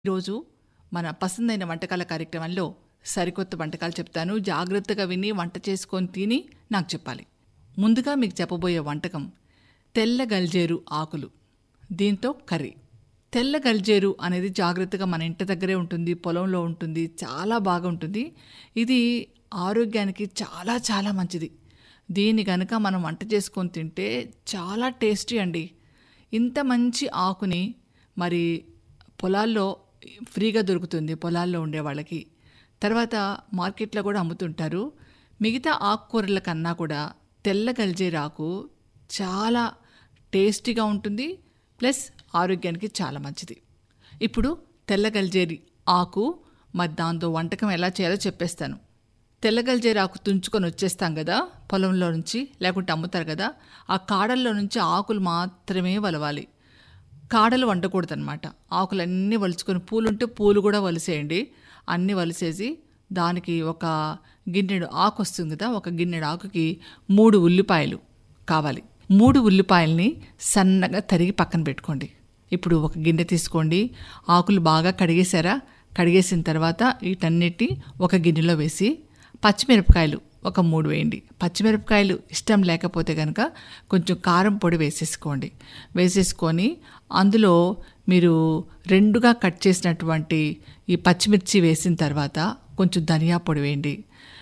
ఈరోజు మన పసందైన వంటకాల కార్యక్రమంలో సరికొత్త వంటకాలు చెప్తాను జాగ్రత్తగా విని వంట చేసుకొని తిని నాకు చెప్పాలి ముందుగా మీకు చెప్పబోయే వంటకం తెల్ల గల్జేరు ఆకులు దీంతో కర్రీ తెల్ల గల్జేరు అనేది జాగ్రత్తగా మన ఇంటి దగ్గరే ఉంటుంది పొలంలో ఉంటుంది చాలా బాగా ఉంటుంది ఇది ఆరోగ్యానికి చాలా చాలా మంచిది దీన్ని కనుక మనం వంట చేసుకొని తింటే చాలా టేస్టీ అండి ఇంత మంచి ఆకుని మరి పొలాల్లో ఫ్రీగా దొరుకుతుంది పొలాల్లో ఉండే వాళ్ళకి తర్వాత మార్కెట్లో కూడా అమ్ముతుంటారు మిగతా ఆకుకూరల కన్నా కూడా తెల్ల గల్జేరాకు చాలా టేస్టీగా ఉంటుంది ప్లస్ ఆరోగ్యానికి చాలా మంచిది ఇప్పుడు తెల్ల గల్జేరి ఆకు మరి దాంతో వంటకం ఎలా చేయాలో చెప్పేస్తాను తెల్ల గల్జేరి ఆకు తుంచుకొని వచ్చేస్తాం కదా పొలంలో నుంచి లేకుంటే అమ్ముతారు కదా ఆ కాడల్లో నుంచి ఆకులు మాత్రమే వలవాలి కాడలు వండకూడదు అనమాట ఆకులన్నీ వలుచుకొని పూలు ఉంటే పూలు కూడా వలిసేయండి అన్నీ వలిసేసి దానికి ఒక గిన్నెడు ఆకు వస్తుంది కదా ఒక గిన్నెడు ఆకుకి మూడు ఉల్లిపాయలు కావాలి మూడు ఉల్లిపాయల్ని సన్నగా తరిగి పక్కన పెట్టుకోండి ఇప్పుడు ఒక గిన్నె తీసుకోండి ఆకులు బాగా కడిగేశారా కడిగేసిన తర్వాత వీటన్నిటి ఒక గిన్నెలో వేసి పచ్చిమిరపకాయలు ఒక మూడు వేయండి పచ్చిమిరపకాయలు ఇష్టం లేకపోతే కనుక కొంచెం కారం పొడి వేసేసుకోండి వేసేసుకొని అందులో మీరు రెండుగా కట్ చేసినటువంటి ఈ పచ్చిమిర్చి వేసిన తర్వాత కొంచెం ధనియా పొడి వేయండి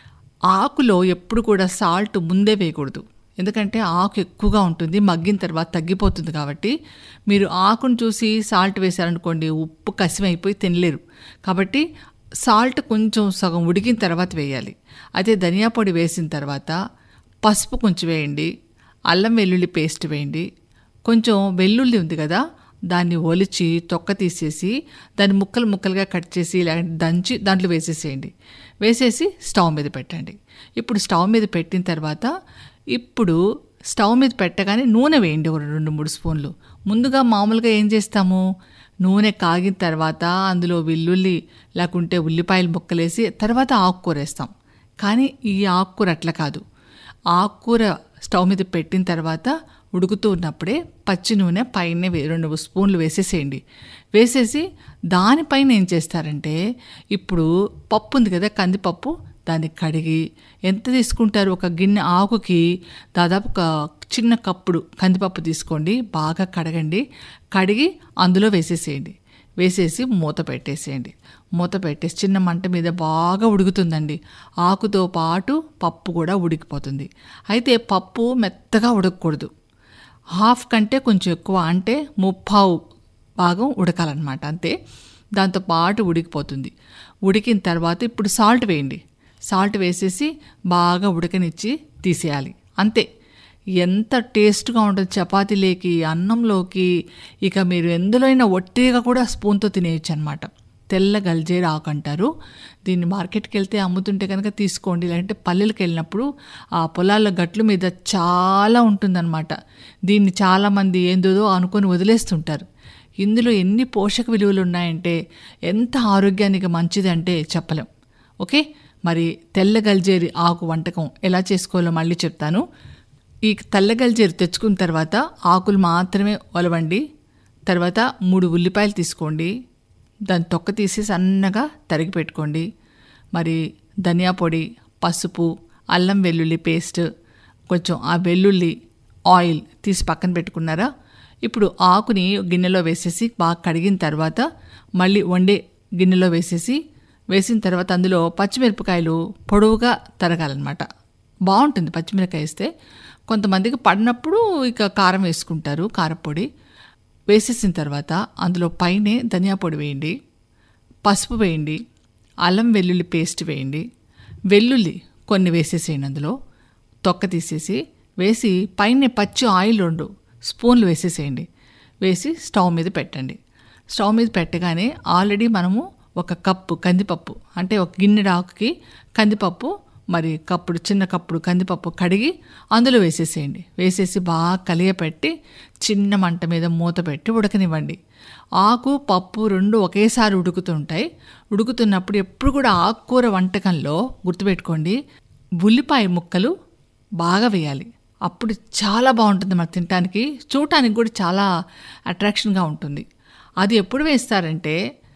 ఆకులో ఎప్పుడు కూడా సాల్ట్ ముందే వేయకూడదు ఎందుకంటే ఆకు ఎక్కువగా ఉంటుంది మగ్గిన తర్వాత తగ్గిపోతుంది కాబట్టి మీరు ఆకును చూసి సాల్ట్ వేశారనుకోండి ఉప్పు కసిమైపోయి తినలేరు కాబట్టి సాల్ట్ కొంచెం సగం ఉడికిన తర్వాత వేయాలి అదే ధనియా పొడి వేసిన తర్వాత పసుపు కొంచెం వేయండి అల్లం వెల్లుల్లి పేస్ట్ వేయండి కొంచెం వెల్లుల్లి ఉంది కదా దాన్ని ఒలిచి తొక్క తీసేసి దాన్ని ముక్కలు ముక్కలుగా కట్ చేసి లేదంటే దంచి దాంట్లో వేసేసేయండి వేసేసి స్టవ్ మీద పెట్టండి ఇప్పుడు స్టవ్ మీద పెట్టిన తర్వాత ఇప్పుడు స్టవ్ మీద పెట్టగానే నూనె వేయండి ఒక రెండు మూడు స్పూన్లు ముందుగా మామూలుగా ఏం చేస్తాము నూనె కాగిన తర్వాత అందులో వెల్లుల్లి లేకుంటే ఉల్లిపాయలు ముక్కలేసి తర్వాత ఆకుకూర వేస్తాం కానీ ఈ ఆకుకూర అట్లా కాదు ఆకుకూర స్టవ్ మీద పెట్టిన తర్వాత ఉడుకుతూ ఉన్నప్పుడే పచ్చి నూనె పైన వే- రెండు స్పూన్లు వేసేసేయండి వేసేసి దానిపైన ఏం చేస్తారంటే ఇప్పుడు పప్పు ఉంది కదా కందిపప్పు దాన్ని కడిగి ఎంత తీసుకుంటారు ఒక గిన్నె ఆకుకి దాదాపు ఒక చిన్న కప్పుడు కందిపప్పు తీసుకోండి బాగా కడగండి కడిగి అందులో వేసేసేయండి వేసేసి మూత పెట్టేసేయండి మూత పెట్టేసి చిన్న మంట మీద బాగా ఉడుకుతుందండి ఆకుతో పాటు పప్పు కూడా ఉడికిపోతుంది అయితే పప్పు మెత్తగా ఉడకకూడదు హాఫ్ కంటే కొంచెం ఎక్కువ అంటే ముప్పావు భాగం ఉడకాలన్నమాట అంతే దాంతో పాటు ఉడికిపోతుంది ఉడికిన తర్వాత ఇప్పుడు సాల్ట్ వేయండి సాల్ట్ వేసేసి బాగా ఉడకనిచ్చి తీసేయాలి అంతే ఎంత టేస్ట్గా ఉంటుంది చపాతీలోకి అన్నంలోకి ఇక మీరు ఎందులోనైనా ఒట్టిగా కూడా స్పూన్తో తినేయచ్చు అనమాట తెల్ల గల్జేరు ఆకు అంటారు దీన్ని మార్కెట్కి వెళ్తే అమ్ముతుంటే కనుక తీసుకోండి లేదంటే పల్లెలకు వెళ్ళినప్పుడు ఆ పొలాల గట్ల మీద చాలా ఉంటుందన్నమాట దీన్ని చాలామంది ఏందో అనుకొని వదిలేస్తుంటారు ఇందులో ఎన్ని పోషక విలువలు ఉన్నాయంటే ఎంత ఆరోగ్యానికి మంచిదంటే చెప్పలేం ఓకే మరి తెల్ల గల్జేరి ఆకు వంటకం ఎలా చేసుకోవాలో మళ్ళీ చెప్తాను ఈ తెల్ల గల్జేరు తెచ్చుకున్న తర్వాత ఆకులు మాత్రమే ఒలవండి తర్వాత మూడు ఉల్లిపాయలు తీసుకోండి దాని తొక్క తీసి సన్నగా తరిగి పెట్టుకోండి మరి ధనియా పొడి పసుపు అల్లం వెల్లుల్లి పేస్ట్ కొంచెం ఆ వెల్లుల్లి ఆయిల్ తీసి పక్కన పెట్టుకున్నారా ఇప్పుడు ఆకుని గిన్నెలో వేసేసి బాగా కడిగిన తర్వాత మళ్ళీ వండే గిన్నెలో వేసేసి వేసిన తర్వాత అందులో పచ్చిమిరపకాయలు పొడవుగా తరగాలన్నమాట బాగుంటుంది పచ్చిమిరపకాయ వేస్తే కొంతమందికి పడినప్పుడు ఇక కారం వేసుకుంటారు కారపొడి వేసేసిన తర్వాత అందులో పైనే ధనియా పొడి వేయండి పసుపు వేయండి అల్లం వెల్లుల్లి పేస్ట్ వేయండి వెల్లుల్లి కొన్ని వేసేసేయండి అందులో తొక్క తీసేసి వేసి పైన పచ్చి ఆయిల్ రెండు స్పూన్లు వేసేసేయండి వేసి స్టవ్ మీద పెట్టండి స్టవ్ మీద పెట్టగానే ఆల్రెడీ మనము ఒక కప్పు కందిపప్పు అంటే ఒక గిన్నెడు ఆకుకి కందిపప్పు మరి కప్పుడు చిన్న కప్పుడు కందిపప్పు కడిగి అందులో వేసేసేయండి వేసేసి బాగా కలియపెట్టి చిన్న మంట మీద మూత పెట్టి ఉడకనివ్వండి ఆకు పప్పు రెండు ఒకేసారి ఉడుకుతుంటాయి ఉడుకుతున్నప్పుడు ఎప్పుడు కూడా ఆకుకూర వంటకంలో గుర్తుపెట్టుకోండి ఉల్లిపాయ ముక్కలు బాగా వేయాలి అప్పుడు చాలా బాగుంటుంది మనకు తినడానికి చూడటానికి కూడా చాలా అట్రాక్షన్గా ఉంటుంది అది ఎప్పుడు వేస్తారంటే